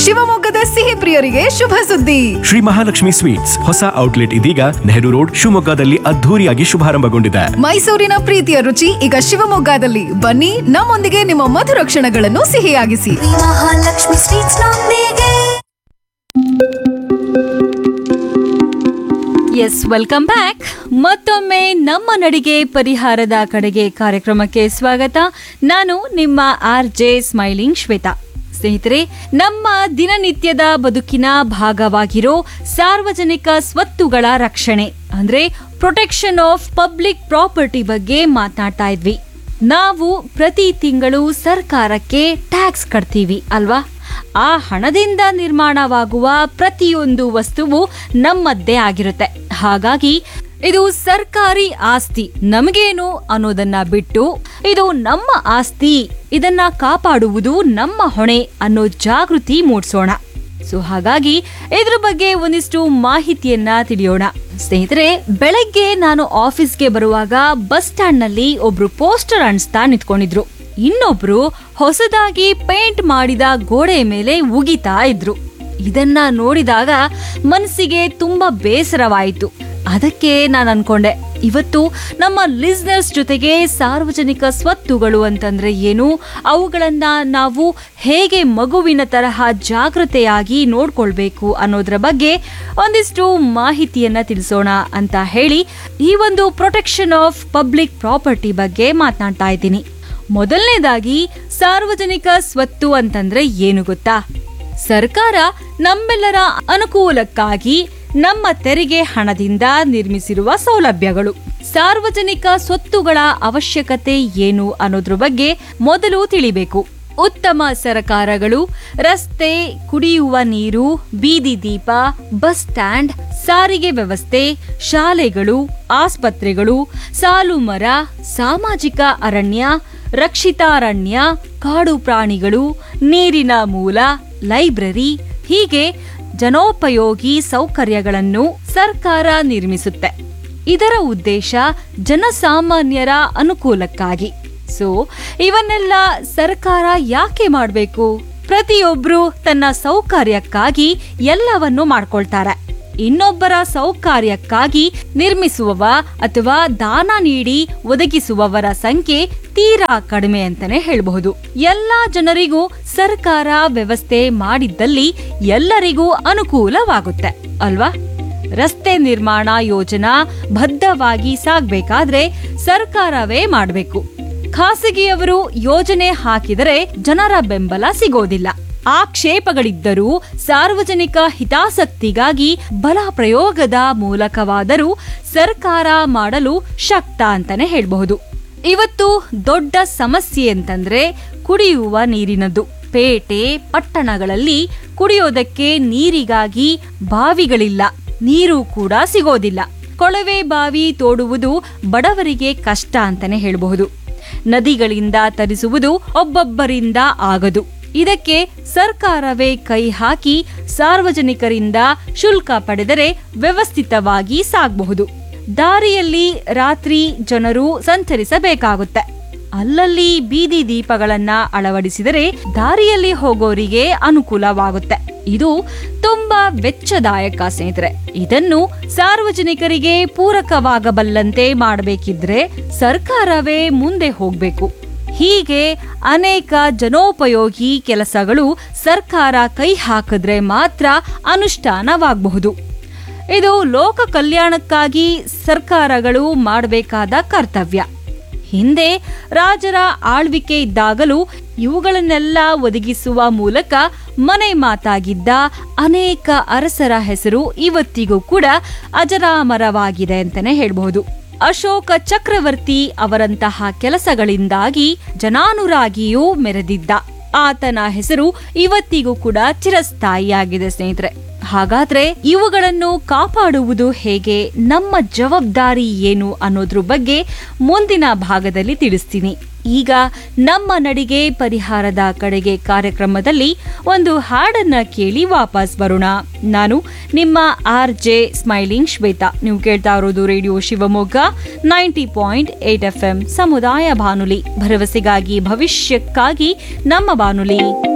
ಶಿವಮೊಗ್ಗದ ಸಿಹಿ ಪ್ರಿಯರಿಗೆ ಶುಭ ಸುದ್ದಿ ಶ್ರೀ ಮಹಾಲಕ್ಷ್ಮಿ ಸ್ವೀಟ್ಸ್ ಹೊಸ ಔಟ್ಲೆಟ್ ಇದೀಗ ನೆಹರು ರೋಡ್ ಶಿವಮೊಗ್ಗದಲ್ಲಿ ಅದ್ಧೂರಿಯಾಗಿ ಶುಭಾರಂಭಗೊಂಡಿದೆ ಮೈಸೂರಿನ ಪ್ರೀತಿಯ ರುಚಿ ಈಗ ಶಿವಮೊಗ್ಗದಲ್ಲಿ ಬನ್ನಿ ನಮ್ಮೊಂದಿಗೆ ನಿಮ್ಮ ಮಧುರ ಕ್ಷಣಗಳನ್ನು ಸಿಹಿಯಾಗಿಸಿ ಮಹಾಲಕ್ಷ್ಮಿ ಸ್ವೀಟ್ಸ್ ನೊಂದಿಗೆ ಎಸ್ ವೆಲ್ಕಮ್ ಬ್ಯಾಕ್ ಮತ್ತೊಮ್ಮೆ ನಮ್ಮ ನಡಿಗೆ ಪರಿಹಾರದ ಕಡೆಗೆ ಕಾರ್ಯಕ್ರಮಕ್ಕೆ ಸ್ವಾಗತ ನಾನು ನಿಮ್ಮ ಆರ್ ಜೆ ಸ್ಮೈಲಿಂಗ್ ಶ್ವೇತಾ ಸ್ನೇಹಿತರೆ ನಮ್ಮ ದಿನನಿತ್ಯದ ಬದುಕಿನ ಭಾಗವಾಗಿರೋ ಸಾರ್ವಜನಿಕ ಸ್ವತ್ತುಗಳ ರಕ್ಷಣೆ ಅಂದ್ರೆ ಪ್ರೊಟೆಕ್ಷನ್ ಆಫ್ ಪಬ್ಲಿಕ್ ಪ್ರಾಪರ್ಟಿ ಬಗ್ಗೆ ಮಾತನಾಡ್ತಾ ಇದ್ವಿ ನಾವು ಪ್ರತಿ ತಿಂಗಳು ಸರ್ಕಾರಕ್ಕೆ ಟ್ಯಾಕ್ಸ್ ಕಟ್ತೀವಿ ಅಲ್ವಾ ಆ ಹಣದಿಂದ ನಿರ್ಮಾಣವಾಗುವ ಪ್ರತಿಯೊಂದು ವಸ್ತುವು ನಮ್ಮದ್ದೇ ಆಗಿರುತ್ತೆ ಹಾಗಾಗಿ ಇದು ಸರ್ಕಾರಿ ಆಸ್ತಿ ನಮಗೇನು ಅನ್ನೋದನ್ನ ಬಿಟ್ಟು ಇದು ನಮ್ಮ ಆಸ್ತಿ ಇದನ್ನ ಕಾಪಾಡುವುದು ನಮ್ಮ ಹೊಣೆ ಅನ್ನೋ ಜಾಗೃತಿ ಮೂಡಿಸೋಣ ಸೊ ಹಾಗಾಗಿ ಇದ್ರ ಬಗ್ಗೆ ಒಂದಿಷ್ಟು ಮಾಹಿತಿಯನ್ನ ತಿಳಿಯೋಣ ಸ್ನೇಹಿತರೆ ಬೆಳಗ್ಗೆ ನಾನು ಆಫೀಸ್ಗೆ ಬರುವಾಗ ಬಸ್ ಸ್ಟ್ಯಾಂಡ್ ನಲ್ಲಿ ಒಬ್ರು ಪೋಸ್ಟರ್ ಅಂಟಿಸ್ತಾ ನಿಂತ್ಕೊಂಡಿದ್ರು ಇನ್ನೊಬ್ರು ಹೊಸದಾಗಿ ಪೇಂಟ್ ಮಾಡಿದ ಗೋಡೆ ಮೇಲೆ ಉಗಿತಾ ಇದ್ರು ಇದನ್ನ ನೋಡಿದಾಗ ಮನಸ್ಸಿಗೆ ತುಂಬಾ ಬೇಸರವಾಯಿತು ಅದಕ್ಕೆ ನಾನು ಅನ್ಕೊಂಡೆ ಇವತ್ತು ನಮ್ಮ ಲಿಸ್ನರ್ಸ್ ಜೊತೆಗೆ ಸಾರ್ವಜನಿಕ ಸ್ವತ್ತುಗಳು ಅಂತಂದ್ರೆ ಏನು ಅವುಗಳನ್ನ ನಾವು ಹೇಗೆ ಮಗುವಿನ ತರಹ ಜಾಗ್ರತೆಯಾಗಿ ನೋಡ್ಕೊಳ್ಬೇಕು ಅನ್ನೋದ್ರ ಬಗ್ಗೆ ಒಂದಿಷ್ಟು ಮಾಹಿತಿಯನ್ನ ತಿಳಿಸೋಣ ಅಂತ ಹೇಳಿ ಈ ಒಂದು ಪ್ರೊಟೆಕ್ಷನ್ ಆಫ್ ಪಬ್ಲಿಕ್ ಪ್ರಾಪರ್ಟಿ ಬಗ್ಗೆ ಮಾತನಾಡ್ತಾ ಇದ್ದೀನಿ ಮೊದಲನೇದಾಗಿ ಸಾರ್ವಜನಿಕ ಸ್ವತ್ತು ಅಂತಂದ್ರೆ ಏನು ಗೊತ್ತಾ ಸರ್ಕಾರ ನಮ್ಮೆಲ್ಲರ ಅನುಕೂಲಕ್ಕಾಗಿ ನಮ್ಮ ತೆರಿಗೆ ಹಣದಿಂದ ನಿರ್ಮಿಸಿರುವ ಸೌಲಭ್ಯಗಳು ಸಾರ್ವಜನಿಕ ಸ್ವತ್ತುಗಳ ಅವಶ್ಯಕತೆ ಏನು ಅನ್ನೋದ್ರ ಬಗ್ಗೆ ಮೊದಲು ತಿಳಿಬೇಕು ಉತ್ತಮ ಸರಕಾರಗಳು ರಸ್ತೆ ಕುಡಿಯುವ ನೀರು ಬೀದಿ ದೀಪ ಬಸ್ ಸ್ಟ್ಯಾಂಡ್ ಸಾರಿಗೆ ವ್ಯವಸ್ಥೆ ಶಾಲೆಗಳು ಆಸ್ಪತ್ರೆಗಳು ಸಾಲು ಮರ ಸಾಮಾಜಿಕ ಅರಣ್ಯ ರಕ್ಷಿತಾರಣ್ಯ ಕಾಡು ಪ್ರಾಣಿಗಳು ನೀರಿನ ಮೂಲ ಲೈಬ್ರರಿ ಹೀಗೆ ಜನೋಪಯೋಗಿ ಸೌಕರ್ಯಗಳನ್ನು ಸರ್ಕಾರ ನಿರ್ಮಿಸುತ್ತೆ ಇದರ ಉದ್ದೇಶ ಜನಸಾಮಾನ್ಯರ ಅನುಕೂಲಕ್ಕಾಗಿ ಸೊ ಇವನ್ನೆಲ್ಲ ಸರ್ಕಾರ ಯಾಕೆ ಮಾಡಬೇಕು ಪ್ರತಿಯೊಬ್ರು ತನ್ನ ಸೌಕರ್ಯಕ್ಕಾಗಿ ಎಲ್ಲವನ್ನು ಮಾಡ್ಕೊಳ್ತಾರೆ ಇನ್ನೊಬ್ಬರ ಸೌಕರ್ಯಕ್ಕಾಗಿ ನಿರ್ಮಿಸುವವ ಅಥವಾ ದಾನ ನೀಡಿ ಒದಗಿಸುವವರ ಸಂಖ್ಯೆ ತೀರಾ ಕಡಿಮೆ ಅಂತಾನೆ ಹೇಳಬಹುದು ಎಲ್ಲಾ ಜನರಿಗೂ ಸರ್ಕಾರ ವ್ಯವಸ್ಥೆ ಮಾಡಿದ್ದಲ್ಲಿ ಎಲ್ಲರಿಗೂ ಅನುಕೂಲವಾಗುತ್ತೆ ಅಲ್ವಾ ರಸ್ತೆ ನಿರ್ಮಾಣ ಯೋಜನಾ ಬದ್ಧವಾಗಿ ಸಾಗ್ಬೇಕಾದ್ರೆ ಸರ್ಕಾರವೇ ಮಾಡಬೇಕು ಖಾಸಗಿಯವರು ಯೋಜನೆ ಹಾಕಿದರೆ ಜನರ ಬೆಂಬಲ ಸಿಗೋದಿಲ್ಲ ಆಕ್ಷೇಪಗಳಿದ್ದರೂ ಸಾರ್ವಜನಿಕ ಹಿತಾಸಕ್ತಿಗಾಗಿ ಬಲ ಪ್ರಯೋಗದ ಮೂಲಕವಾದರೂ ಸರ್ಕಾರ ಮಾಡಲು ಶಕ್ತ ಅಂತಾನೆ ಹೇಳಬಹುದು ಇವತ್ತು ದೊಡ್ಡ ಸಮಸ್ಯೆ ಅಂತಂದ್ರೆ ಕುಡಿಯುವ ನೀರಿನದ್ದು ಪೇಟೆ ಪಟ್ಟಣಗಳಲ್ಲಿ ಕುಡಿಯೋದಕ್ಕೆ ನೀರಿಗಾಗಿ ಬಾವಿಗಳಿಲ್ಲ ನೀರು ಕೂಡ ಸಿಗೋದಿಲ್ಲ ಕೊಳವೆ ಬಾವಿ ತೋಡುವುದು ಬಡವರಿಗೆ ಕಷ್ಟ ಅಂತಾನೆ ಹೇಳಬಹುದು ನದಿಗಳಿಂದ ತರಿಸುವುದು ಒಬ್ಬೊಬ್ಬರಿಂದ ಆಗದು ಇದಕ್ಕೆ ಸರ್ಕಾರವೇ ಕೈ ಹಾಕಿ ಸಾರ್ವಜನಿಕರಿಂದ ಶುಲ್ಕ ಪಡೆದರೆ ವ್ಯವಸ್ಥಿತವಾಗಿ ಸಾಗಬಹುದು ದಾರಿಯಲ್ಲಿ ರಾತ್ರಿ ಜನರು ಸಂಚರಿಸಬೇಕಾಗುತ್ತೆ ಅಲ್ಲಲ್ಲಿ ಬೀದಿ ದೀಪಗಳನ್ನ ಅಳವಡಿಸಿದರೆ ದಾರಿಯಲ್ಲಿ ಹೋಗೋರಿಗೆ ಅನುಕೂಲವಾಗುತ್ತೆ ಇದು ತುಂಬಾ ವೆಚ್ಚದಾಯಕ ಸ್ನೇಹಿತರೆ ಇದನ್ನು ಸಾರ್ವಜನಿಕರಿಗೆ ಪೂರಕವಾಗಬಲ್ಲಂತೆ ಮಾಡಬೇಕಿದ್ರೆ ಸರ್ಕಾರವೇ ಮುಂದೆ ಹೋಗ್ಬೇಕು ಹೀಗೆ ಅನೇಕ ಜನೋಪಯೋಗಿ ಕೆಲಸಗಳು ಸರ್ಕಾರ ಕೈ ಹಾಕಿದ್ರೆ ಮಾತ್ರ ಅನುಷ್ಠಾನವಾಗಬಹುದು ಇದು ಲೋಕ ಕಲ್ಯಾಣಕ್ಕಾಗಿ ಸರ್ಕಾರಗಳು ಮಾಡಬೇಕಾದ ಕರ್ತವ್ಯ ಹಿಂದೆ ರಾಜರ ಆಳ್ವಿಕೆ ಇದ್ದಾಗಲೂ ಇವುಗಳನ್ನೆಲ್ಲ ಒದಗಿಸುವ ಮೂಲಕ ಮನೆ ಮಾತಾಗಿದ್ದ ಅನೇಕ ಅರಸರ ಹೆಸರು ಇವತ್ತಿಗೂ ಕೂಡ ಅಜರಾಮರವಾಗಿದೆ ಅಂತಾನೆ ಹೇಳ್ಬಹುದು ಅಶೋಕ ಚಕ್ರವರ್ತಿ ಅವರಂತಹ ಕೆಲಸಗಳಿಂದಾಗಿ ಜನಾನುರಾಗಿಯೂ ಮೆರೆದಿದ್ದ ಆತನ ಹೆಸರು ಇವತ್ತಿಗೂ ಕೂಡ ಚಿರಸ್ಥಾಯಿಯಾಗಿದೆ ಸ್ನೇಹಿತರೆ ಹಾಗಾದ್ರೆ ಇವುಗಳನ್ನು ಕಾಪಾಡುವುದು ಹೇಗೆ ನಮ್ಮ ಜವಾಬ್ದಾರಿ ಏನು ಅನ್ನೋದ್ರ ಬಗ್ಗೆ ಮುಂದಿನ ಭಾಗದಲ್ಲಿ ತಿಳಿಸ್ತೀನಿ ಈಗ ನಮ್ಮ ನಡಿಗೆ ಪರಿಹಾರದ ಕಡೆಗೆ ಕಾರ್ಯಕ್ರಮದಲ್ಲಿ ಒಂದು ಹಾಡನ್ನ ಕೇಳಿ ವಾಪಸ್ ಬರೋಣ ನಾನು ನಿಮ್ಮ ಆರ್ ಜೆ ಸ್ಮೈಲಿಂಗ್ ಶ್ವೇತಾ ನೀವು ಕೇಳ್ತಾ ಇರೋದು radio Shivamogga ninety point eight F M ಸಮುದಾಯ ಬಾನುಲಿ ಭರವಸೆಗಾಗಿ ಭವಿಷ್ಯಕ್ಕಾಗಿ ನಮ್ಮ ಬಾನುಲಿ